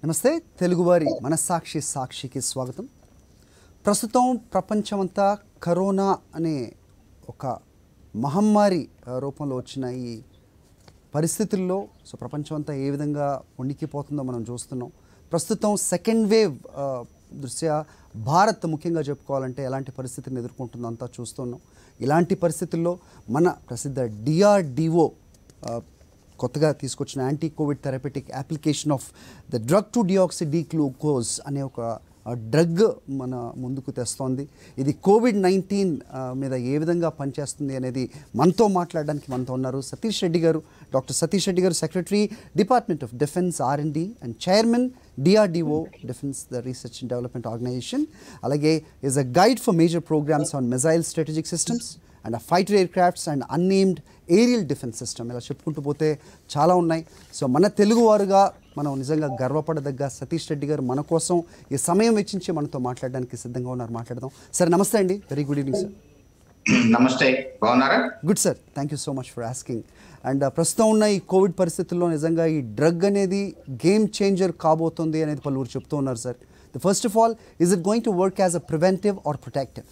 నమస్తే తెలుగువారి మనస్సాక్షి సాక్షికి స్వాగతం ప్రస్తుతం ప్రపంచమంతా కరోనా అనే ఒక మహమ్మారి ఆ, రూపంలో వచ్చిన ఈ పరిస్థితుల్లో సో ప్రపంచం అంతా ఏ విధంగా వణికిపోతుందో మనం చూస్తున్నాం ప్రస్తుతం సెకండ్ వేవ్ ఆ, దృష్ట్యా భారత్ ముఖ్యంగా చెప్పుకోవాలంటే ఎలాంటి పరిస్థితిని ఎదుర్కొంటుందో అంతా చూస్తున్నాం ఇలాంటి పరిస్థితుల్లో మన ప్రసిద్ధ డిఆర్డిఓ కొత్తగా తీసుకొచ్చిన anti Covid therapeutic application of the drug two deoxy D glucose అనే ఒక డ్రగ్ మన ముందుకు తెస్తోంది ఇది కోవిడ్ నైన్టీన్ మీద ఏ విధంగా పనిచేస్తుంది అనేది మనతో మాట్లాడడానికి మనతో ఉన్నారు సతీష్ రెడ్డి గారు doctor Satish Reddy garu secretary department of defence R and D and chairman DRDO defence the research and development organisation అలాగే is a guide for major programmes on missile strategic systems and fighter air crafts and unmanned aerial defence system ఇలా చెప్పుకుంటూ పోతే చాలా ఉన్నాయి so మన తెలుగువారుగా మనం నిజంగా గర్వపడదగ్గ సతీష్ రెడ్డి గారు మన కోసం ఈ సమయం వెచ్చించి మనతో మాట్లాడడానికి సిద్ధంగా ఉన్నారు మాట్లాడదాం సార్ నమస్తే అండి వెరీ గుడ్ ఈవినింగ్ సార్ నమస్తే బాగున్నారా good sir thank you so much for asking and ప్రస్తుతం ఉన్న ఈ కోవిడ్ పరిస్థితుల్లో నిజంగా ఈ డ్రగ్ అనేది గేమ్ చేంజర్ కాబోతుంది అనేది పలువురు చెప్తూ ఉన్నారు sir the first of all is it going to work as a preventive or protective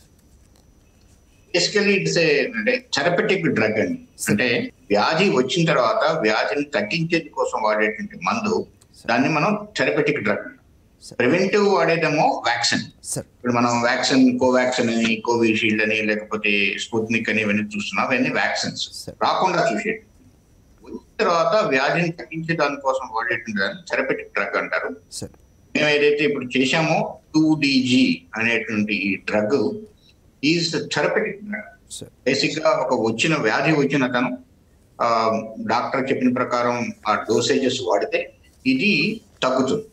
basically it's a అంటే థెరపెటిక్ డ్రగ్ అండి అంటే వ్యాధి వచ్చిన తర్వాత వ్యాధిని తగ్గించేది కోసం వాడేటువంటి మందు దాన్ని మనం థెరపెటిక్ డ్రగ్ ప్రివెంటివ్ వాడేదేమో వ్యాక్సిన్ సార్ ఇప్పుడు మనం వ్యాక్సిన్ కోవాక్సిన్ అని కోవిషీల్డ్ అని లేకపోతే స్పుత్నిక్ అని ఇవన్నీ చూస్తున్నాం అవన్నీ వ్యాక్సిన్స్ Sure. రాకుండా చూసేది వచ్చిన తర్వాత వ్యాధిని తగ్గించే దానికోసం వాడేటువంటి దాన్ని థెరపెటిక్ డ్రగ్ అంటారు సార్ మేము ఏదైతే ఇప్పుడు చేశామో టూ డిజి అనేటువంటి ఈ drug is therapeutic drug sir basic గా ఒక వచ్చిన వ్యాధి వచ్చిన తను ఆ, డాక్టర్ చెప్పిన ప్రకారం ఆ డోసేజెస్ వాడితే ఇది తగ్గుతుంది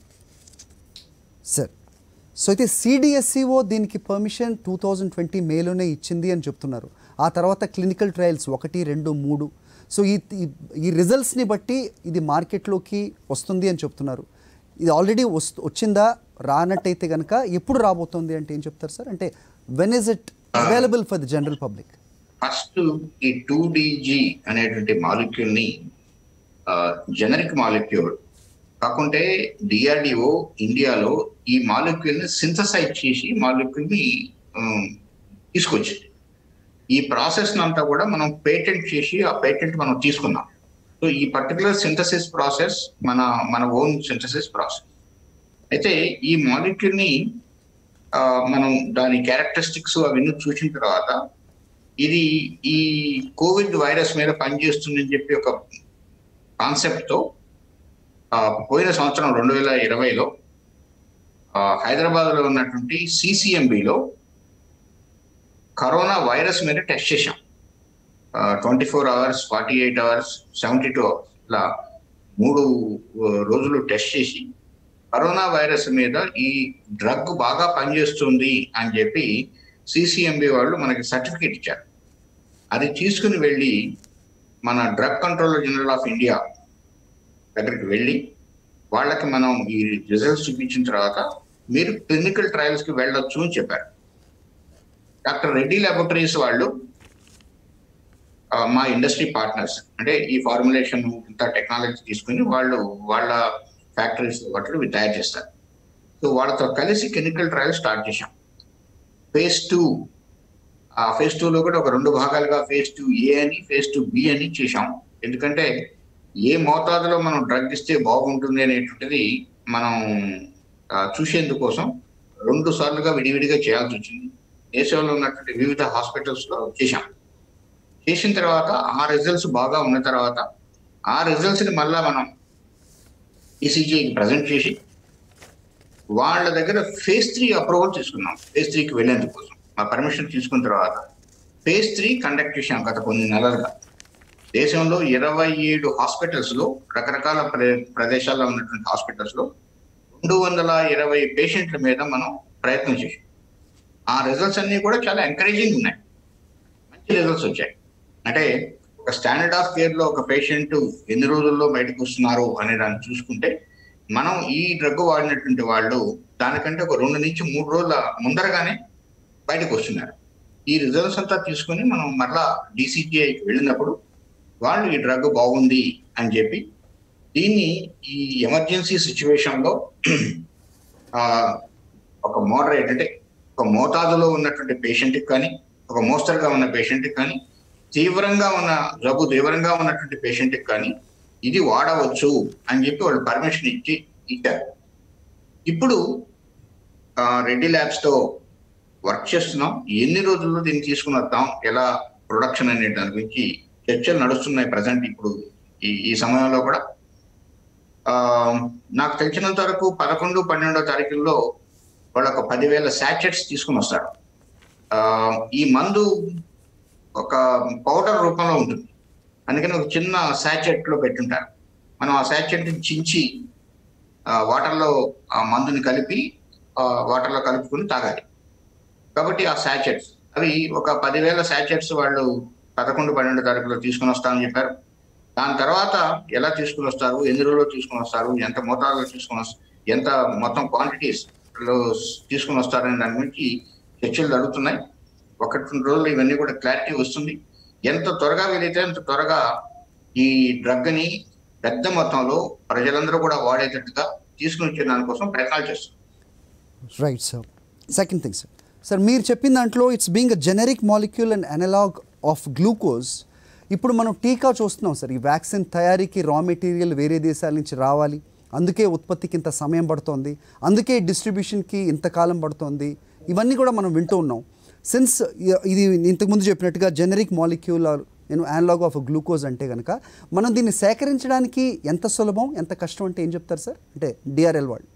సార్ సో అయితే సిడిఎస్సిఓ దీనికి పర్మిషన్ టూ థౌజండ్ ట్వంటీ మేలోనే ఇచ్చింది అని చెప్తున్నారు ఆ తర్వాత క్లినికల్ ట్రయల్స్ ఒకటి రెండు మూడు సో ఈ ఈ- ఈ రిజల్ట్స్ని బట్టి ఇది మార్కెట్లోకి వస్తుంది అని చెప్తున్నారు ఇది ఆల్రెడీ వస్తు వచ్చిందా రానట్టయితే కనుక ఎప్పుడు రాబోతుంది అంటే ఏం చెప్తారు సార్ అంటే when is it available for the general public first ఈ టూ డిజి అనేటువంటి మాలిక్యూల్ ని జనరిక్ మాలిక్యూల్ కాకుంటే డిఆర్డిఓ ఇండియాలో ఈ మాలిక్యూల్ ని సింథసైజ్ చేసి మాలిక్యూల్ ని ఉమ్, తీసుకొచ్చింది ఈ ప్రాసెస్ అంతా కూడా మనం పేటెంట్ చేసి ఆ పేటెంట్ మనం తీసుకున్నాం సో ఈ పర్టికులర్ సింథసిస్ ప్రాసెస్ మన మన ఓన్ సింథసిస్ ప్రాసెస్ అయితే ఈ మాలిక్యూల్ ని ఆ, మనం దాని క్యారెక్టరిస్టిక్స్ అవన్నీ చూసిన తర్వాత ఇది ఈ కోవిడ్ వైరస్ మీద పనిచేస్తుందని చెప్పి ఒక కాన్సెప్ట్ తో ఆ, పోయిన సంవత్సరం రెండు వేల ఇరవైలో హైదరాబాద్ లో ఉన్నటువంటి సిసిఎంబిలో కరోనా వైరస్ మీద టెస్ట్ చేశాం twenty four hours forty eight hours seventy two hours ఇలా మూడు ఆ, రోజులు టెస్ట్ చేసి కరోనా వైరస్ మీద ఈ డ్రగ్ బాగా పనిచేస్తుంది అని చెప్పి సిసిఎంబి వాళ్ళు మనకి సర్టిఫికేట్ ఇచ్చారు అది తీసుకుని వెళ్ళి మన drug controller general of India దగ్గరికి వెళ్ళి వాళ్ళకి మనం ఈ రిజల్ట్స్ చూపించిన తర్వాత మీరు క్లినికల్ ట్రయల్స్ కి వెళ్ళొచ్చు అని చెప్పారు డాక్టర్ రెడ్డి ల్యాబొరేటరీస్ వాళ్ళు ఆ, మా ఇండస్ట్రీ పార్ట్నర్స్ అంటే ఈ ఫార్ములేషన్ ఇంత టెక్నాలజీ తీసుకుని వాళ్ళు వాళ్ళ ఫ్యాక్టరీస్ వాటిలో ఇవి తయారు చేస్తారు సో వాళ్ళతో కలిసి క్లినికల్ ట్రయల్ స్టార్ట్ చేశాం ఫేజ్ టూ ఆ ఫేజ్ టూ లో కూడా ఒక రెండు భాగాలుగా ఫేజ్ టూ ఏ అని ఫేజ్ టూ బి అని చేశాం ఎందుకంటే ఏ మోతాదులో మనం డ్రగ్ ఇస్తే బాగుంటుంది అనేటువంటిది మనం ఆ, చూసేందుకోసం రెండు సార్లుగా విడివిడిగా చేయాల్సి వచ్చింది దేశంలో ఉన్నటువంటి వివిధ హాస్పిటల్స్ లో చేశాం చేసిన తర్వాత ఆ రిజల్ట్స్ బాగా ఉన్న తర్వాత ఆ రిజల్ట్స్ ని మళ్ళా మనం ఈసీజీకి ప్రజెంట్ చేసి వాళ్ళ దగ్గర ఫేజ్ త్రీ అప్రూవల్ తీసుకున్నాం ఫేజ్ త్రీకి వెళ్ళేందుకు కోసం ఆ పర్మిషన్ తీసుకున్న తర్వాత ఫేజ్ త్రీ కండక్ట్ చేశాం గత కొన్ని నెలలుగా దేశంలో ఇరవై ఏడు హాస్పిటల్స్ లో రకరకాల ప్ర- ప్రదేశాల్లో ఉన్నటువంటి హాస్పిటల్స్ లో రెండు వందల ఇరవై పేషెంట్ల మీద మనం ప్రయత్నం చేసాం ఆ రిజల్ట్స్ అన్ని కూడా చాలా ఎంకరేజింగ్ ఉన్నాయి మంచి రిజల్ట్స్ వచ్చాయి అంటే ఒక స్టాండర్డ్ ఆఫ్ కేర్ లో ఒక పేషెంట్ ఎన్ని రోజుల్లో బయటకు వస్తున్నారు అనే దాన్ని చూసుకుంటే మనం ఈ డ్రగ్ వాడినటువంటి వాళ్ళు దానికంటే ఒక రెండు నుంచి మూడు రోజుల ముందరగానే బయటకు వస్తున్నారు ఈ రిజల్ట్స్ అంతా తీసుకుని మనం మరలా డిసిజిఐకి వెళ్ళినప్పుడు వాళ్ళు ఈ డ్రగ్ బాగుంది అని చెప్పి దీన్ని ఈ ఎమర్జెన్సీ సిచ్యువేషన్ లో ఆ, ఒక మోడరేట్ అంటే ఒక మోతాదులో ఉన్నటువంటి పేషెంట్ కి కానీ ఒక మోస్తరుగా ఉన్న పేషెంట్ కి కానీ తీవ్రంగా ఉన్న జబ్బు తీవ్రంగా ఉన్నటువంటి పేషెంట్ కి కానీ ఇది వాడవచ్చు అని చెప్పి వాళ్ళు పర్మిషన్ ఇచ్చి ఇచ్చారు ఇప్పుడు ఆ, రెడ్డి ల్యాబ్స్ తో వర్క్ చేస్తున్నాం ఎన్ని రోజుల్లో దీన్ని తీసుకుని వద్దాం ఎలా ప్రొడక్షన్ అనే దాని గురించి చర్చలు నడుస్తున్నాయి ప్రజెంట్ ఇప్పుడు ఈ ఈ సమయంలో కూడా ఆ నాకు తెలిసినంత వరకు పదకొండు పన్నెండో తారీఖుల్లో వాళ్ళు ఒక పదివేల శాచెట్స్ తీసుకుని వస్తారు ఆ ఈ మందు ఒక పౌడర్ రూపంలో ఉంటుంది అందుకని ఒక చిన్న శాచెట్ లో పెట్టుంటారు మనం ఆ శాచెట్ చించి ఆ వాటర్లో ఆ మందుని కలిపి ఆ వాటర్లో కలుపుకుని తాగాలి కాబట్టి ఆ శాచెట్స్ అవి ఒక పదివేల శాచెట్స్ వాళ్ళు పదకొండు పన్నెండు తారీఖులో తీసుకుని వస్తామని చెప్పారు దాని తర్వాత ఎలా తీసుకుని వస్తారు ఎన్ని రోజుల్లో తీసుకుని వస్తారు ఎంత మోతాదులో తీసుకుని వస్తారు ఎంత మొత్తం క్వాంటిటీస్ లో తీసుకుని వస్తారనే దాని గురించి చర్చలు జరుగుతున్నాయి ఒకటి రెండు రోజులు ఇవన్నీ కూడా క్లారిటీ వస్తుంది ఎంత త్వరగా వీలైతే అంత త్వరగా ఈ డ్రగ్ ని పెద్ద మొత్తంలో ప్రజలందరూ కూడా వాడేటట్టుగా తీసుకుని వచ్చే దానికోసం ప్రయత్నాలు చేస్తున్నారు right sir second thing sir sir మీరు చెప్పిన దాంట్లో it's being a generic molecule and analogue of glucose ఇప్పుడు మనం టీకా చూస్తున్నాం సార్ ఈ వ్యాక్సిన్ తయారీకి రా మెటీరియల్ వేరే దేశాల నుంచి రావాలి అందుకే ఉత్పత్తికి ఇంత సమయం పడుతోంది అందుకే డిస్ట్రిబ్యూషన్కి ఇంతకాలం పడుతోంది ఇవన్నీ కూడా మనం వింటూ ఉన్నాం సిన్స్ ఇది ఇంతకుముందు చెప్పినట్టుగా జెనరిక్ మాలిక్యూల్ నేను అనలాగ్ ఆఫ్ గ్లూకోజ్ అంటే కనుక మనం దీన్ని సేకరించడానికి ఎంత సులభం ఎంత కష్టం అంటే ఏం చెప్తారు సార్ అంటే డిఆర్ఎల్ వాళ్ళు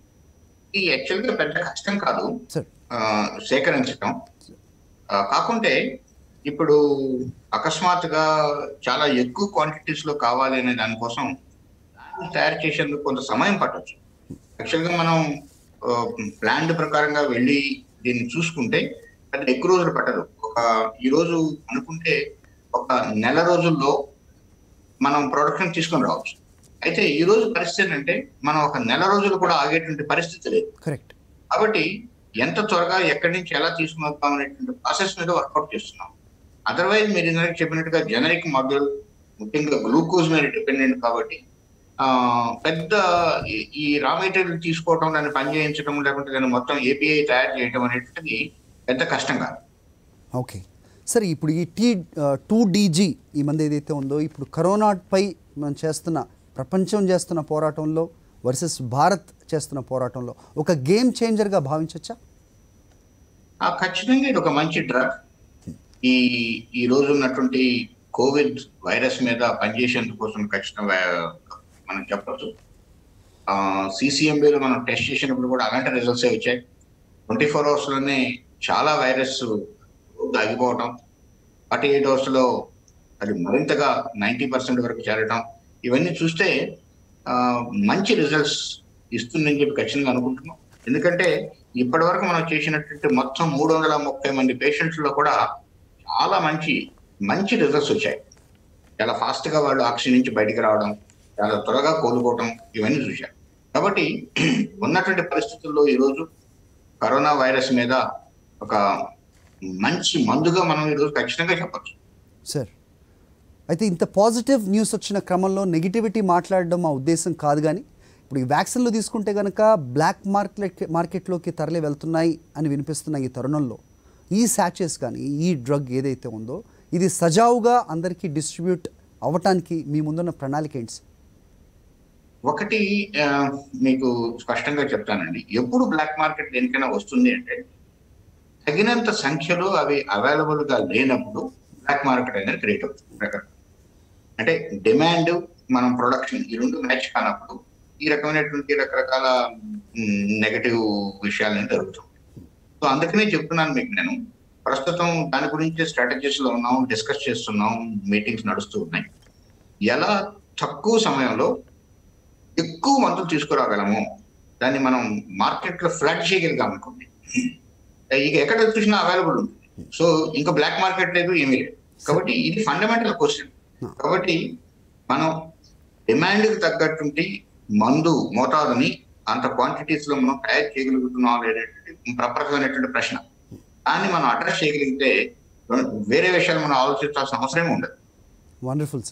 ఈ యాక్చువల్ గా పెద్ద కష్టం కాదు సార్ ఆ, సేకరించడం ఆ, కాకుంటే ఇప్పుడు అకస్మాత్తుగా చాలా ఎక్కువ క్వాంటిటీస్ లో కావాలి అనే దానికోసం దాన్ని తయారు చేసేందుకు కొంత సమయం పట్టొచ్చు యాక్చువల్ గా మనం ప్లాన్ ప్రకారంగా వెళ్ళి దీన్ని చూసుకుంటే అది ఎక్కువ రోజులు పట్టదు ఒక ఈ రోజు అనుకుంటే ఒక నెల రోజుల్లో మనం ప్రొడక్షన్ తీసుకొని రావచ్చు అయితే ఈ రోజు పరిస్థితి ఏంటంటే మనం ఒక నెల రోజులు కూడా ఆగేటువంటి పరిస్థితి లేదు కరెక్ట్ కాబట్టి ఎంత త్వరగా ఎక్కడి నుంచి ఎలా తీసుకుని వస్తాం అనేటువంటి ప్రాసెస్ మీద వర్కౌట్ చేస్తున్నాం అదర్వైజ్ మీరు ఇందాక చెప్పినట్టుగా జనరిక్ మాడ్యూల్ ముఖ్యంగా గ్లూకోజ్ మీద డిపెండెంట్ కాబట్టి ఆ పెద్ద ఈ- ఈ రా మెటీరియల్ తీసుకోవడం దాన్ని పని చేయించడం లేకుంటే దాన్ని మొత్తం ఏపీఐ తయారు చేయడం అనేటువంటిది పెద్ద కష్టం కాదు ఓకే సరే ఇప్పుడు ఈ టీ టూ డీజీ ఈ మంది ఏదైతే ఉందో ఇప్పుడు కరోనాపై మనం చేస్తున్న ప్రపంచం చేస్తున్న పోరాటంలో వర్సెస్ భారత్ చేస్తున్న పోరాటంలో ఒక గేమ్ చేంజర్గా భావించవచ్చా ఆ ఖచ్చితంగా ఇది ఒక మంచి డ్రగ్ ఈ ఈ రోజు ఉన్నటువంటి కోవిడ్ వైరస్ మీద పనిచేసేందుకు కోసం ఖచ్చితంగా మనం చెప్పచ్చు సిసిఎంబిలో మనం టెస్ట్ చేసినప్పుడు కూడా అలాంటి రిజల్ట్స్ వచ్చాయి ట్వంటీ ఫోర్ అవర్స్ లోనే చాలా వైరస్ ఆగిపోవటం ఫార్టీ ఎయిట్ అవర్స్ లో అది మరింతగా నైంటీ పర్సెంట్ వరకు చేరడం ఇవన్నీ చూస్తే ఆ, మంచి రిజల్ట్స్ ఇస్తుందని చెప్పి ఖచ్చితంగా అనుకుంటున్నాం ఎందుకంటే ఇప్పటి వరకు మనం చేసినటువంటి మొత్తం మూడు వందల ముప్పై మంది పేషెంట్స్ లో కూడా చాలా మంచి మంచి రిజల్ట్స్ వచ్చాయి చాలా ఫాస్ట్ గా వాళ్ళు ఆక్సిజన్ నుంచి బయటికి రావడం చాలా త్వరగా కోలుకోవడం ఇవన్నీ చూశాం కాబట్టి ఉన్నటువంటి పరిస్థితుల్లో ఈరోజు కరోనా వైరస్ మీద ఒక మంచి మందుగా మనం ఈరోజు ఖచ్చితంగా చెప్పచ్చు సార్ అయితే ఇంత పాజిటివ్ న్యూస్ వచ్చిన క్రమంలో నెగిటివిటీ మాట్లాడడం మా ఉద్దేశం కాదు కానీ ఇప్పుడు ఈ వ్యాక్సిన్లు తీసుకుంటే కనుక బ్లాక్ మార్కెట్ మార్కెట్లోకి తరలి వెళ్తున్నాయి అని వినిపిస్తున్న ఈ తరుణంలో ఈ శాచెస్ కానీ ఈ డ్రగ్ ఏదైతే ఉందో ఇది సజావుగా అందరికీ డిస్ట్రిబ్యూట్ అవ్వటానికి మీ ముందున్న ప్రణాళిక ఏంటి సార్? ఒకటి ఆ, మీకు స్పష్టంగా చెప్తానండి ఎప్పుడు బ్లాక్ మార్కెట్ దేనికైనా వస్తుంది అంటే తగినంత సంఖ్యలో అవి అవైలబుల్ గా లేనప్పుడు బ్లాక్ మార్కెట్ అనేది క్రియేట్ అవుతుంది రకరకాల. అంటే డిమాండ్ మనం ప్రొడక్షన్ ఈ రెండు మ్యాచ్ కానప్పుడు ఈ రకమైనటువంటి రకరకాల నెగటివ్ విషయాలు జరుగుతుంది సో అందుకనే చెప్తున్నాను మీకు నేను ప్రస్తుతం దాని గురించి స్ట్రాటజీస్ లో ఉన్నాం డిస్కస్ చేస్తున్నాం మీటింగ్స్ నడుస్తూ ఉన్నాయి ఎలా తక్కువ సమయంలో ఎక్కువ మందులు తీసుకురాగలము దాన్ని మనం మార్కెట్ లో ఫ్లాట్ చేయగలిగాం అనుకోండి ఇక ఎక్కడ చూసినా అవైలబుల్ ఉంటుంది సో ఇంకా బ్లాక్ మార్కెట్ లేదు ఏమీ లేదు కాబట్టి ఇది ఫండమెంటల్ క్వశ్చన్ కాబట్టి మనం డిమాండ్ కి తగ్గటువంటి మందు మోతాదుని అంత క్వాంటిటీస్ లో మనం తయారు చేయగలుగుతున్నాం అనేటువంటి ప్రప్రథమైనటువంటి ప్రశ్న దాన్ని మనం అడ్రస్ చేయగలిగితే వేరే విషయాలు మనం ఆలోచించాల్సిన అవసరమే ఉండదు వండర్ఫుల్ సార్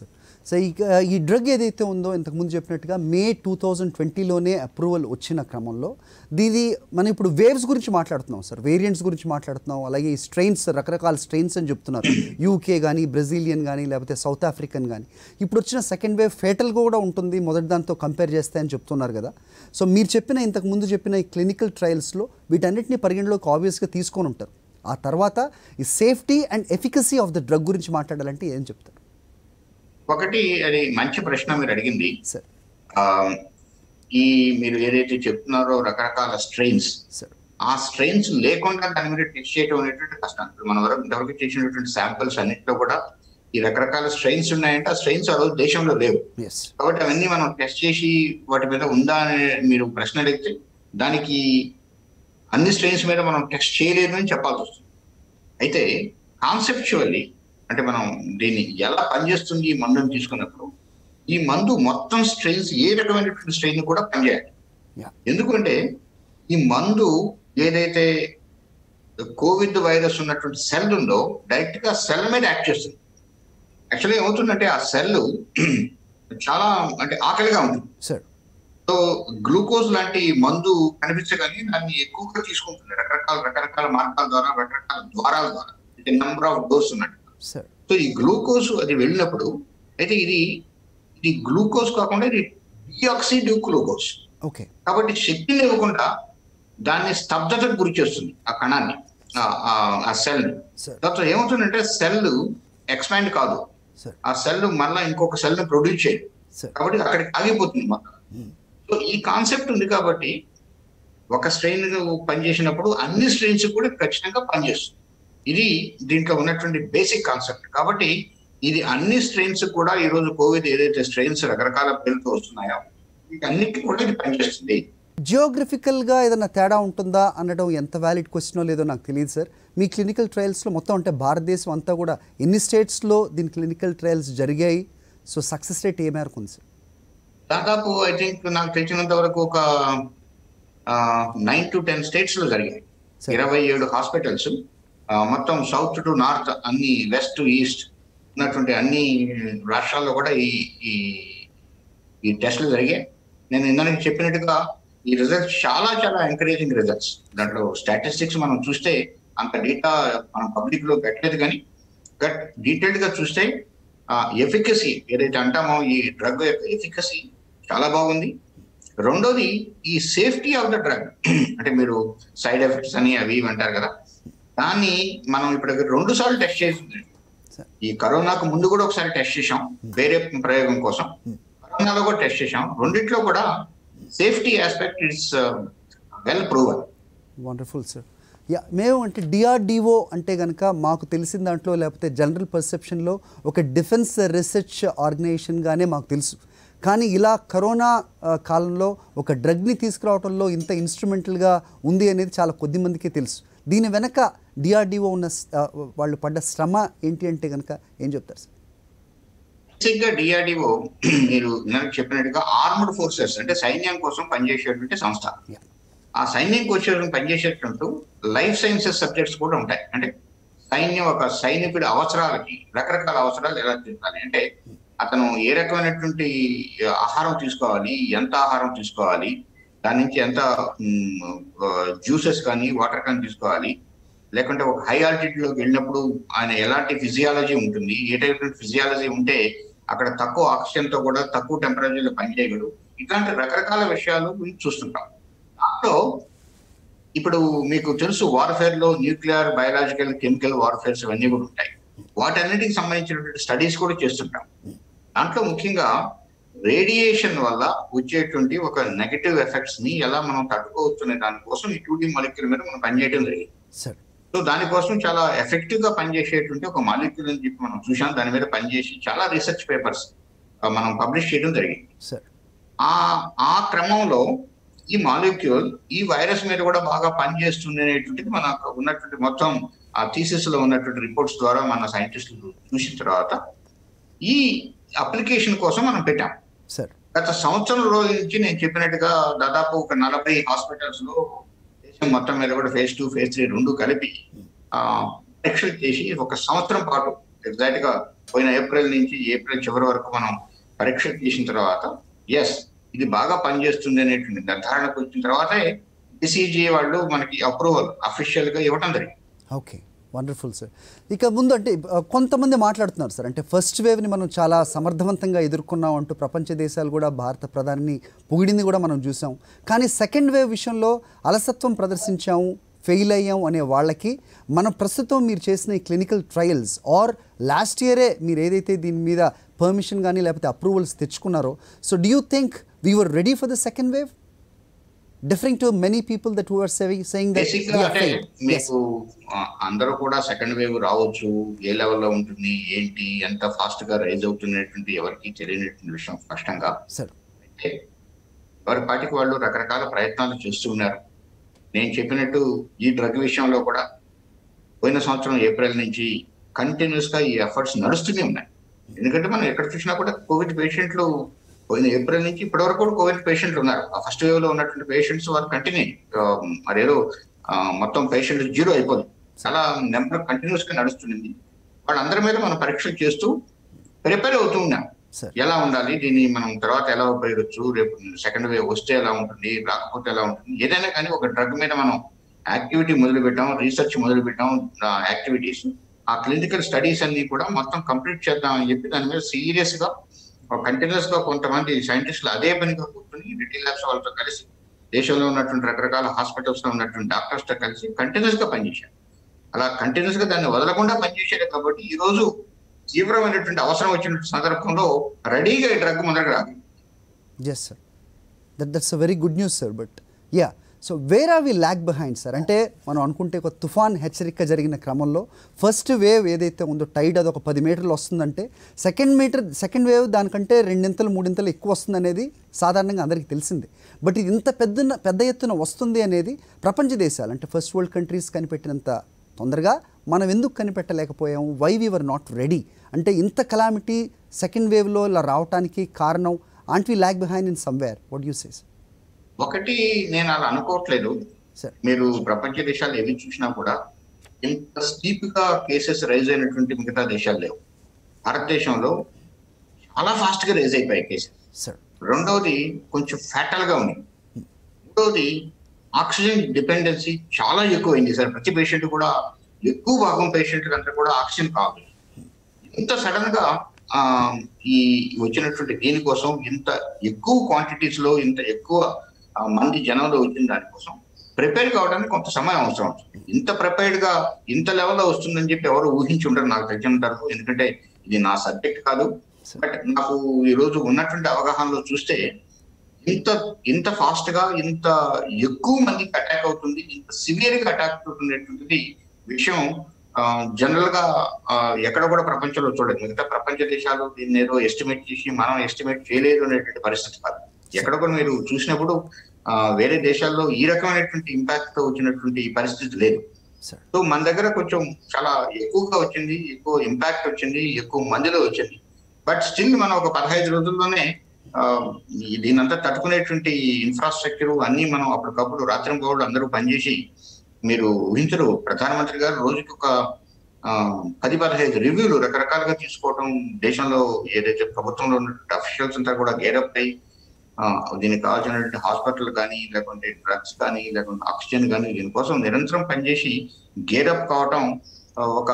సో ఇక ఈ డ్రగ్ ఏదైతే ఉందో ఇంతకుముందు చెప్పినట్టుగా మే టూ థౌజండ్ ట్వంటీలోనే అప్రూవల్ వచ్చిన క్రమంలో దీని మనం ఇప్పుడు వేవ్స్ గురించి మాట్లాడుతున్నాం సార్ వేరియంట్స్ గురించి మాట్లాడుతున్నాం అలాగే ఈ స్ట్రెయిన్స్ రకరకాల స్ట్రెయిన్స్ అని చెప్తున్నారు యూకే కానీ బ్రెజిలియన్ కానీ లేకపోతే సౌత్ ఆఫ్రికన్ కానీ ఇప్పుడు వచ్చిన సెకండ్ వేవ్ ఫేటల్గా కూడా ఉంటుంది మొదటి దాంతో కంపేర్ చేస్తే అని చెప్తున్నారు కదా సో మీరు చెప్పిన ఇంతకు ముందు చెప్పిన ఈ క్లినికల్ ట్రయల్స్లో వీటన్నిటిని పరిగణలోకి ఆబ్వియస్గా తీసుకొని ఉంటారు ఆ తర్వాత ఈ safety and efficacy of the drug గురించి మాట్లాడాలంటే ఏం చెప్తారు ఒకటి అది మంచి ప్రశ్న మీరు అడిగింది సార్ ఆ, ఈ మీరు ఏదైతే చెప్తున్నారో రకరకాల స్ట్రెయిన్స్ సార్ ఆ స్ట్రెయిన్స్ లేకుండా దాని మీద టెస్ట్ చేయడం అనేటువంటి కష్టం ఇప్పుడు మన వరకు ఇంతవరకు చేసినటువంటి శాంపిల్స్ అన్నింటిలో కూడా ఈ రకరకాల స్ట్రెయిన్స్ ఉన్నాయంటే ఆ స్ట్రెయిన్స్ ఆ రోజు దేశంలో లేవు ఎస్ కాబట్టి అవన్నీ మనం టెస్ట్ చేసి వాటి మీద ఉందా అని మీరు ప్రశ్న అడిగితే దానికి అన్ని స్ట్రెయిన్స్ మీద మనం టెస్ట్ చేయలేదు అని చెప్పాల్సి వస్తుంది అయితే కాన్సెప్చువల్లీ అంటే మనం దీన్ని ఎలా పనిచేస్తుంది ఈ మందుని తీసుకున్నప్పుడు ఈ మందు మొత్తం స్ట్రెయిన్స్ ఏ రకమైనటువంటి స్ట్రెయిన్ కూడా పనిచేయాలి యా ఎందుకంటే ఈ మందు ఏదైతే కోవిడ్ వైరస్ ఉన్నటువంటి సెల్ ఉందో డైరెక్ట్ గా సెల్ మీద యాక్ట్ చేస్తుంది యాక్చువల్లీ ఏమవుతుందంటే ఆ సెల్ చాలా అంటే ఆకలిగా ఉంటుంది సార్ సో గ్లూకోజ్ లాంటి మందు కనిపించగానే దాన్ని ఎక్కువగా తీసుకుంటుంది రకరకాల రకరకాల మార్గాల ద్వారా రకరకాల ద్వారాల ద్వారా నెంబర్ ఆఫ్ డోర్స్ ఉన్నట్టు సార్ సో ఈ గ్లూకోజ్ అది వెళ్ళినప్పుడు అయితే ఇది ఇది గ్లూకోజ్ కాకుండా ఇది డిఆక్సిడ్ గ్లూకోజ్ ఓకే కాబట్టి శక్తిని ఇవ్వకుండా దాన్ని స్తబ్దతకు గురి చేస్తుంది ఆ కణాన్ని ఆ- ఆ- ఆ సెల్ సార్ దాంతో ఏమవుతుందంటే సెల్ ఎక్స్పాండ్ కాదు సార్ ఆ సెల్ మళ్ళీ ఇంకొక సెల్ ని ప్రొడ్యూస్ చేయదు సార్ కాబట్టి అక్కడికి ఆగిపోతుంది మొత్తం సో ఈ కాన్సెప్ట్ ఉంది కాబట్టి ఒక స్ట్రెయిన్ పనిచేసినప్పుడు అన్ని స్ట్రెయిన్స్ కూడా ఖచ్చితంగా పనిచేస్తుంది ఇది దీంట్లో ఉన్నటువంటి బేసిక్ కాన్సెప్ట్ కాబట్టి ఇది అన్ని స్ట్రెయిన్స్ కూడా ఈ రోజు కోవిడ్ ఏదైతే స్ట్రెయిన్స్ రకరకాల పేరుతో వస్తున్నాయో వీటన్నిటి కూడా ఇది పనిచేస్తుంది జియోగ్రఫికల్గా ఏదైనా తేడా ఉంటుందా అనడం ఎంత వ్యాలిడ్ క్వశ్చనో లేదో నాకు తెలియదు సార్ మీ క్లినికల్ ట్రయల్స్లో మొత్తం అంటే భారతదేశం అంతా కూడా ఎన్ని స్టేట్స్లో దీని క్లినికల్ ట్రయల్స్ జరిగాయి సో సక్సెస్ రేట్ ఏ మేరకు ఉంది సార్ దాదాపు ఐ థింక్ నాకు తెలిసినంత వరకు ఒక నైన్ టు టెన్ స్టేట్స్ లో జరిగాయి Sir. ఇరవై ఏడు హాస్పిటల్స్ మొత్తం సౌత్ టు నార్త్ అన్ని వెస్ట్ ఈస్ట్ ఉన్నటువంటి అన్ని రాష్ట్రాల్లో కూడా ఈ ఈ ఈ టెస్టులు జరిగాయి నేను ఇందాక చెప్పినట్టుగా ఈ రిజల్ట్స్ చాలా చాలా ఎంకరేజింగ్ రిజల్ట్స్ దాంట్లో స్టాటిస్టిక్స్ మనం చూస్తే అంత డేటా మనం పబ్లిక్ లో పెట్టలేదు కానీ బట్ డీటెయిల్డ్ గా చూస్తే ఎఫికసీ ఏదైతే అంటామో ఈ డ్రగ్ యొక్క ఎఫికసీ చాలా బాగుంది రెండోది ఈ సేఫ్టీ ఆఫ్ ద డ్రగ్ అంటే మీరు సైడ్ ఎఫెక్ట్స్ అని అవి ఇవి అంటారు కదా దాన్ని మనం ఇప్పుడు రెండు సార్లు టెస్ట్ చేసింది సార్ ఈ కరోనాకు ముందు కూడా ఒకసారి టెస్ట్ చేసాం వేరే ప్రయోగం కోసం కరోనాలో కూడా టెస్ట్ చేసాం రెండిట్లో కూడా safety aspect it's well proven wonderful sir yeah మేము అంటే డిఆర్డిఓ అంటే కనుక మాకు తెలిసిన దాంట్లో లేకపోతే జనరల్ పర్సెప్షన్లో ఒక డిఫెన్స్ రీసెర్చ్ ఆర్గనైజేషన్గానే మాకు తెలుసు కానీ ఇలా కరోనా ఆ, కాలంలో ఒక డ్రగ్ని తీసుకురావడంలో ఇంత ఇన్స్ట్రుమెంటల్గా ఉంది అనేది చాలా కొద్ది మందికే తెలుసు దీని వెనక డిఆర్డిఓ ఉన్న స్- ఆ, వాళ్ళు పడ్డ శ్రమ ఏంటి అంటే కనుక ఏం చెప్తారు సార్ బేసిక్ గా డిఆర్డిఓ మీరు ఇందాక చెప్పినట్టుగా ఆర్మ్డ్ ఫోర్సెస్ అంటే సైన్యం కోసం పనిచేసేటువంటి సంస్థ Yeah. ఆ సైన్యం కోసం పనిచేసేటట్టు లైఫ్ సైన్సెస్ సబ్జెక్ట్స్ కూడా ఉంటాయి అంటే సైన్యం ఒక సైనికుడి అవసరాలకి రకరకాల అవసరాలు ఎలా తీర్చాలి అంటే అతను ఏ రకమైనటువంటి ఆహారం తీసుకోవాలి ఎంత ఆహారం తీసుకోవాలి దాని నుంచి ఎంత జ్యూసెస్ కానీ వాటర్ కానీ తీసుకోవాలి లేకుంటే ఒక హై ఆల్టిట్యూడ్ లోకి వెళ్ళినప్పుడు ఆయన ఎలాంటి ఫిజియాలజీ ఉంటుంది ఏ టైప్ ఫిజియాలజీ ఉంటే అక్కడ తక్కువ ఆక్సిజన్ తో కూడా తక్కువ టెంపరేచర్ లో పనిచేయగలడు ఇట్లాంటి రకరకాల విషయాలు గురించి చూస్తుంటాం దాంట్లో ఇప్పుడు మీకు తెలుసు వార్ఫేర్ లో న్యూక్లియర్ బయలాజికల్ కెమికల్ వార్ఫేర్స్ ఇవన్నీ కూడా ఉంటాయి వాటన్నిటికి సంబంధించినటువంటి స్టడీస్ కూడా చేస్తుంటాం దాంట్లో ముఖ్యంగా రేడియేషన్ వల్ల వచ్చేటువంటి ఒక నెగటివ్ ఎఫెక్ట్స్ ని ఎలా మనం తట్టుకోవచ్చు అనే దానికోసం ఈ టూ డి మాలిక్యూల్ మీద మనం పనిచేయడం జరిగింది సార్ సో దానికోసం చాలా ఎఫెక్టివ్ గా పనిచేసేటువంటి ఒక మాలిక్యూల్ అని చెప్పి మనం చూసాం దాని మీద పనిచేసి చాలా రీసెర్చ్ పేపర్స్ మనం పబ్లిష్ చేయడం జరిగింది సార్ ఆ ఆ క్రమంలో ఈ మాలిక్యూల్ ఈ వైరస్ మీద కూడా బాగా పనిచేస్తుంది అనేటువంటిది మనకు ఉన్నటువంటి మొత్తం ఆ థీసిస్ లో ఉన్నటువంటి రిపోర్ట్స్ ద్వారా మన సైంటిస్టులు చూసిన తర్వాత ఈ అప్లికేషన్ కోసం మనం పెట్టాం సార్ గత సంవత్సరం రోజు నుంచి నేను చెప్పినట్టుగా దాదాపు ఒక నలభై హాస్పిటల్స్ లో దేశం మొత్తం మీద కూడా ఫేజ్ టూ ఫేజ్ త్రీ రెండు కలిపి ఆ పరీక్షలు చేసి ఒక సంవత్సరం పాటు ఎగ్జాక్ట్ గా పోయిన ఏప్రిల్ నుంచి ఏప్రిల్ చివరి వరకు మనం పరీక్ష చేసిన తర్వాత ఎస్ ఇది బాగా పనిచేస్తుంది అనేటువంటి నిర్ధారణకు వచ్చిన తర్వాతే డిసిజి వాళ్ళు మనకి అప్రూవల్ అఫీషియల్ గా ఇవ్వటం జరిగింది ఓకే వండర్ఫుల్ సార్ ఇక ముందు అంటే ఆ, కొంతమంది మాట్లాడుతున్నారు సార్ అంటే ఫస్ట్ వేవ్ని మనం చాలా సమర్థవంతంగా ఎదుర్కొన్నాం అంటూ ప్రపంచ దేశాలు కూడా భారత ప్రధానిని పొగిడింది కూడా మనం చూసాం కానీ సెకండ్ వేవ్ విషయంలో అలసత్వం ప్రదర్శించాము ఫెయిల్ అయ్యాం అనే వాళ్ళకి మనం ప్రస్తుతం మీరు చేసిన ఈ క్లినికల్ ట్రయల్స్ ఆర్ లాస్ట్ ఇయరే మీరు ఏదైతే దీని మీద పర్మిషన్ కానీ లేకపోతే అప్రూవల్స్ తెచ్చుకున్నారో so do you think we were ready for the second wave differing to many people that who are saying basic గా అంటే మీకు ఆ, అందరూ కూడా సెకండ్ వేవ్ రావచ్చు ఏ లెవెల్లో ఉంటుంది ఏంటి ఎంత ఫాస్ట్ గా రైజ్ అవుతున్నటువంటి ఎవరికి తెలియనటువంటి విషయం స్పష్టంగా సార్ అయితే ఎవరి పాటికి వాళ్ళు రకరకాల ప్రయత్నాలు చేస్తూ ఉన్నారు నేను చెప్పినట్టు ఈ డ్రగ్ విషయంలో కూడా పోయిన సంవత్సరం ఏప్రిల్ నుంచి కంటిన్యూస్ గా ఈ ఎఫర్ట్స్ నడుస్తూనే ఉన్నాయి ఎందుకంటే మనం ఎక్కడ చూసినా కూడా కోవిడ్ పేషెంట్లు పోయిన ఏప్రిల్ నుంచి ఇప్పటి వరకు కూడా కోవిడ్ పేషెంట్లు ఉన్నారు ఆ ఫస్ట్ వేవ్ లో ఉన్నటువంటి పేషెంట్స్ వారు కంటిన్యూ మరేదో ఆ, మొత్తం పేషెంట్ జీరో అయిపోయింది చాలా నెంబర్ కంటిన్యూస్ గా నడుస్తుంది వాళ్ళందరి మీద మనం పరీక్షలు చేస్తూ ప్రిపేర్ అవుతూ ఉన్నాం సార్ ఎలా ఉండాలి దీన్ని మనం తర్వాత ఎలా ఉపయోగించు రేపు సెకండ్ వేవ్ వస్తే ఎలా ఉంటుంది రాకపోతే ఎలా ఉంటుంది ఏదైనా కానీ ఒక డ్రగ్ మీద మనం యాక్టివిటీ మొదలు పెట్టాం రీసెర్చ్ మొదలు పెట్టాం యాక్టివిటీస్ ఆ క్లినికల్ స్టడీస్ అన్ని కూడా మొత్తం కంప్లీట్ చేద్దాం అని చెప్పి దాని మీద సీరియస్ గా కంటిన్యూస్ గా కొంతమంది సైంటిస్టులు అదే పనిగా కూర్చొని రిటీ ల్యాబ్స్ వాళ్ళతో కలిసి దేశంలో ఉన్నటువంటి రకరకాల హాస్పిటల్స్ లో ఉన్నటువంటి డాక్టర్స్ తో కలిసి కంటిన్యూస్ గా పనిచేశారు అలా కంటిన్యూస్ గా దాన్ని వదలకుండా పనిచేశారు కాబట్టి ఈ రోజు తీవ్రమైనటువంటి అవసరం వచ్చినటువంటి సందర్భంలో రెడీగా ఈ డ్రగ్ మొదలు రాదు yes sir that that's a very good news sir but yeah so where are we lack behind sir అంటే మనం అనుకుంటే ఒక తుఫాన్ హెచ్చరిక జరిగిన క్రమంలో ఫస్ట్ వేవ్ ఏదైతే ఉందో టైడ్ అది ఒక పది మీటర్లు వస్తుందంటే సెకండ్ మీటర్ సెకండ్ వేవ్ దానికంటే రెండింతలు మూడింతలు ఎక్కువ వస్తుంది అనేది సాధారణంగా అందరికీ తెలిసిందే బట్ ఇది ఇంత పెద్ద పెద్ద ఎత్తున వస్తుంది అనేది ప్రపంచ దేశాలు అంటే ఫస్ట్ వరల్డ్ కంట్రీస్ కనిపెట్టినంత తొందరగా మనం ఎందుకు కనిపెట్టలేకపోయాము వై వీఆర్ నాట్ రెడీ అంటే ఇంత కలామిటీ సెకండ్ వేవ్లో ఇలా రావడానికి కారణం and we lack behind in somewhere what you says ఒకటి నేను అలా అనుకోవట్లేదు సార్ మీరు ప్రపంచ దేశాలు ఏవి చూసినా కూడా ఇంత స్టీప్ గా కేసెస్ రైజ్ అయినటువంటి మిగతా దేశాలు లేవు భారతదేశంలో చాలా ఫాస్ట్ గా రైజ్ అయిపోయాయి కేసెస్ సార్ రెండవది కొంచెం ఫ్యాటల్ గా ఉంది మూడవది ఆక్సిజన్ డిపెండెన్సీ చాలా ఎక్కువైంది సార్ ప్రతి పేషెంట్ కూడా ఎక్కువ భాగం పేషెంట్ అంతా కూడా ఆక్సిజన్ కావాలి ఇంత సడన్ గా ఆ ఈ వచ్చినటువంటి దీనికోసం ఇంత ఎక్కువ క్వాంటిటీస్ లో ఇంత ఎక్కువ ఆ, మంది జనంలో వచ్చిన దానికోసం ప్రిపేర్ కావడానికి కొంత సమయం అవసరం అవుతుంది ఇంత ప్రిపేర్డ్ గా ఇంత లెవెల్లో వస్తుందని చెప్పి ఎవరు ఊహించి ఉండరు నాకు తెలిసిన తరఫు ఎందుకంటే ఇది నా సబ్జెక్ట్ కాదు బట్ నాకు ఈ రోజు ఉన్నటువంటి అవగాహనలో చూస్తే ఇంత ఇంత ఫాస్ట్ గా ఇంత ఎక్కువ మందికి అటాక్ అవుతుంది ఇంత సివియర్ గా అటాక్ అవుతున్నటువంటిది విషయం జనరల్ గా ఆ, ఎక్కడ కూడా ప్రపంచంలో చూడలేదు మిగతా ప్రపంచ దేశాలు దీన్ని ఏదో ఎస్టిమేట్ చేసి మనం ఎస్టిమేట్ చేయలేదు అనేటువంటి పరిస్థితి కాదు ఎక్కడ కూడా మీరు చూసినప్పుడు ఆ, వేరే దేశాల్లో ఈ రకమైనటువంటి ఇంపాక్ట్ తో వచ్చినటువంటి ఈ పరిస్థితి లేదు సార్ సో మన దగ్గర కొంచెం చాలా ఎక్కువగా వచ్చింది ఎక్కువ ఇంపాక్ట్ వచ్చింది ఎక్కువ మందిలో వచ్చింది బట్ స్టిల్ మనం ఒక పదహైదు రోజుల్లోనే ఆ, ఈ దీనంతా తట్టుకునేటువంటి ఇన్ఫ్రాస్ట్రక్చర్ అన్ని మనం అప్పటికప్పుడు రాత్రి గౌడ్లు అందరూ పనిచేసి మీరు ఊహించరు ప్రధానమంత్రి గారు రోజుకి ఒక ఆ, పది పదహైదు రివ్యూలు రకరకాలుగా తీసుకోవడం దేశంలో ఏదైతే ప్రభుత్వంలో ఉన్నటువంటి అఫీషియల్స్ అంతా కూడా గేరప్ అయి ఆ, దీనికి కావాల్సినటువంటి హాస్పిటల్ కానీ లేకుంటే డ్రగ్స్ కానీ లేకుంటే ఆక్సిజన్ కానీ దీనికోసం నిరంతరం పనిచేసి గేరప్ కావటం ఆ, ఒక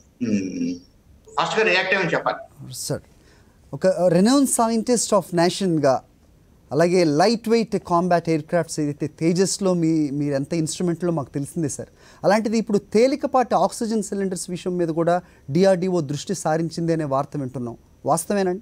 ఫాస్ట్ గా రియాక్ట్ అయ్యని చెప్పాలి సార్ ఒక రెనౌన్ సైంటిస్ట్ ఆఫ్ నేషన్గా అలాగే light weight combat aircrafts ఏదైతే తేజస్లో మీ మీరు ఎంత ఇన్స్ట్రుమెంట్లో మాకు తెలిసిందే సార్ అలాంటిది ఇప్పుడు తేలికపాటి ఆక్సిజన్ సిలిండర్స్ విషయం మీద కూడా డిఆర్డిఓ దృష్టి సారించింది అనే వార్త వింటున్నాం వాస్తవేనండి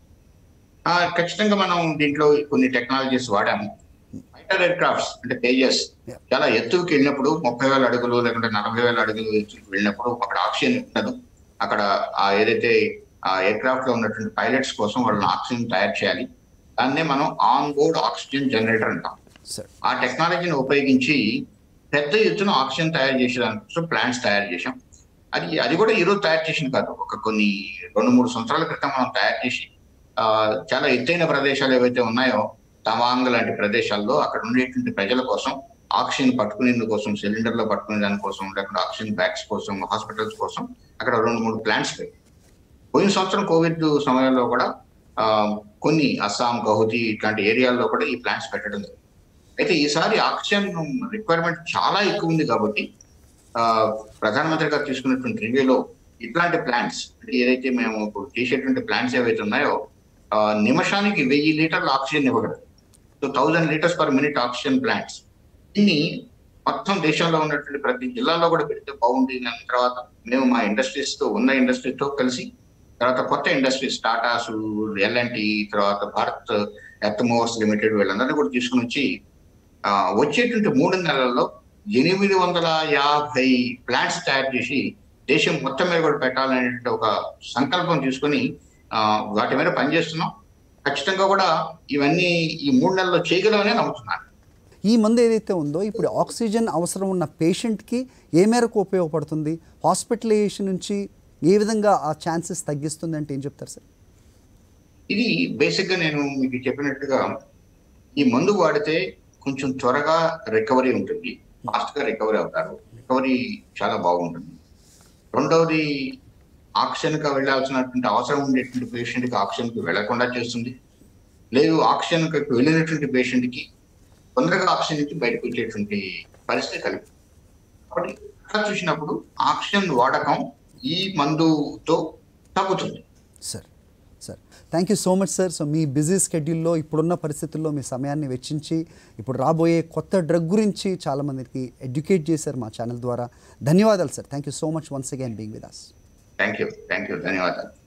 ఆ, ఖచ్చితంగా మనం దీంట్లో కొన్ని టెక్నాలజీస్ వాడాము ఫైటర్ ఎయిర్ క్రాఫ్ట్స్ అంటే తేజస్ Yeah. చాలా ఎత్తుకి వెళ్ళినప్పుడు ముప్పై వేల అడుగులు లేకుంటే నలభై వేల అడుగులు ఎత్తుకి వెళ్ళినప్పుడు అక్కడ ఆక్సిజన్ ఉండదు అక్కడ ఆ ఏదైతే ఆ ఎయిర్ క్రాఫ్ట్ లో ఉన్నటువంటి పైలట్స్ కోసం వాళ్ళని ఆక్సిజన్ తయారు చేయాలి దాన్నే మనం ఆన్ బోర్డ్ ఆక్సిజన్ జనరేటర్ అంటాం సార్ ఆ టెక్నాలజీని ఉపయోగించి పెద్ద ఎత్తున ఆక్సిజన్ తయారు చేసేదానికోసం ప్లాంట్స్ తయారు చేశాం అది అది కూడా ఈ రోజు తయారు చేసింది కాదు ఒక కొన్ని రెండు మూడు సంవత్సరాల క్రితం మనం తయారు చేసి ఆ, చాలా ఎత్తైన ప్రదేశాలు ఏవైతే ఉన్నాయో తవాంగ్ లాంటి ప్రదేశాల్లో అక్కడ ఉండేటువంటి ప్రజల కోసం ఆక్సిజన్ పట్టుకునేందుకు కోసం సిలిండర్ లో పట్టుకునే దానికోసం లేకుంటే ఆక్సిజన్ బ్యాగ్స్ కోసం హాస్పిటల్స్ కోసం అక్కడ రెండు మూడు ప్లాంట్స్ పోయిన సంవత్సరం కోవిడ్ సమయంలో కూడా ఆ, కొన్ని అస్సాం గౌహతి ఇట్లాంటి ఏరియాల్లో కూడా ఈ ప్లాంట్స్ పెట్టడం జరిగింది అయితే ఈసారి ఆక్సిజన్ రిక్వైర్మెంట్ చాలా ఎక్కువ ఉంది కాబట్టి ఆ, ప్రధానమంత్రి గారు తీసుకున్నటువంటి రివ్యూలో ఇట్లాంటి ప్లాంట్స్ అంటే ఏదైతే మేము ఇప్పుడు తీసేటువంటి ప్లాంట్స్ ఏవైతే ఉన్నాయో ఆ, నిమిషానికి వెయ్యి లీటర్ల ఆక్సిజన్ ఇవ్వగలరు so thousand litres per minute oxygen plants దీన్ని మొత్తం దేశంలో ఉన్నటువంటి ప్రతి జిల్లాలో కూడా పెడితే బాగుంది అన్న తర్వాత మేము మా ఇండస్ట్రీస్ తో ఉన్న ఇండస్ట్రీస్ తో కలిసి తర్వాత కొత్త ఇండస్ట్రీస్ టాటాస్ ఎల్ఎన్టీ తర్వాత భారత్ ఎర్తమోవర్స్ లిమిటెడ్ వీళ్ళందరినీ కూడా తీసుకుని వచ్చి ఆ, వచ్చేటువంటి మూడు నెలల్లో ఎనిమిది వందల యాభై ప్లాంట్స్ తయారు చేసి దేశం మొత్తం మీద కూడా పెట్టాలనే ఒక సంకల్పం తీసుకొని ఆ, వాటి మీద పనిచేస్తున్నాం ఖచ్చితంగా కూడా ఇవన్నీ ఈ మూడు నెలల్లో చేయగలమనే నమ్ముతున్నాను ఈ మందు ఏదైతే ఉందో ఇప్పుడు ఆక్సిజన్ అవసరం ఉన్న పేషెంట్కి ఏ మేరకు ఉపయోగపడుతుంది హాస్పిటలైజేషన్ నుంచి ఏ విధంగా ఆ ఛాన్సెస్ తగ్గిస్తుంది అంటే ఏం చెప్తారు సార్ ఇది బేసిక్ గా నేను మీకు చెప్పినట్టుగా ఈ మందు వాడితే కొంచెం త్వరగా రికవరీ ఉంటుంది ఫాస్ట్ గా రికవరీ అవుతారు రికవరీ చాలా బాగుంటుంది రెండవది ఆక్సిజన్ కి వెళ్ళాల్సినటువంటి అవసరం ఉండేటువంటి పేషెంట్ కి ఆక్సిజన్ కి వెళ్లకుండా చేస్తుంది లేదు ఆక్సిజన్ కి వెళ్ళినటువంటి పేషెంట్ కి తొందరగా ఆక్సిజన్ నుంచి బయటకు వచ్చేటువంటి పరిస్థితి కలిగి కాబట్టి అట్లా చూసినప్పుడు ఆక్సిజన్ వాడకం ఈ మందుతో తగ్గుతుంది sir sir thank you so much sir so మీ బిజీ స్కెడ్యూల్లో ఇప్పుడున్న పరిస్థితుల్లో మీ సమయాన్ని వెచ్చించి ఇప్పుడు రాబోయే కొత్త డ్రగ్ గురించి చాలామందికి ఎడ్యుకేట్ చేశారు మా ఛానల్ ద్వారా ధన్యవాదాలు sir thank you so much once again being with us thank you thank you ధన్యవాదాలు